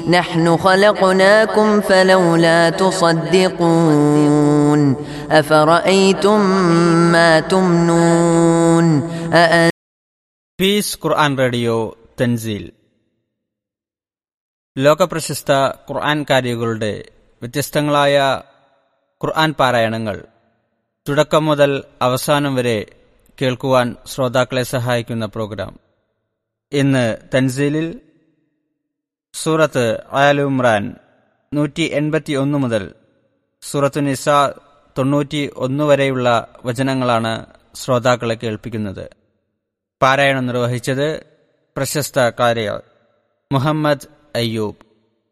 نحن خلقناكم فلولا تصدقون أفرأيتم ما تمنون أأنتم piece ഖുർആൻ radio തൻസീൽ ലോകപ്രശസ്ത ഖുർആൻ കാരികളുടെ വ്യത്യസ്തങ്ങളായ ഖുർആൻ പാരായണങ്ങൾ തുടക്കം മുതൽ അവസാനം വരെ കേൾക്കുവാൻ ശ്രോതാക്കളെ സഹായിക്കുന്ന പ്രോഗ്രാം ഇന്ന് തൻസീലിൽ സൂറത്ത് ആലുമ്രാൻ നൂറ്റി എൺപത്തി ഒന്ന് മുതൽ സൂറത്ത് നിസ തൊണ്ണൂറ്റി ഒന്ന് വരെയുള്ള വചനങ്ങളാണ് ശ്രോതാക്കളെ കേൾപ്പിക്കുന്നത് പാരായണം നിർവഹിച്ചത് പ്രശസ്ത കാര്യ മുഹമ്മദ് അയ്യൂബ്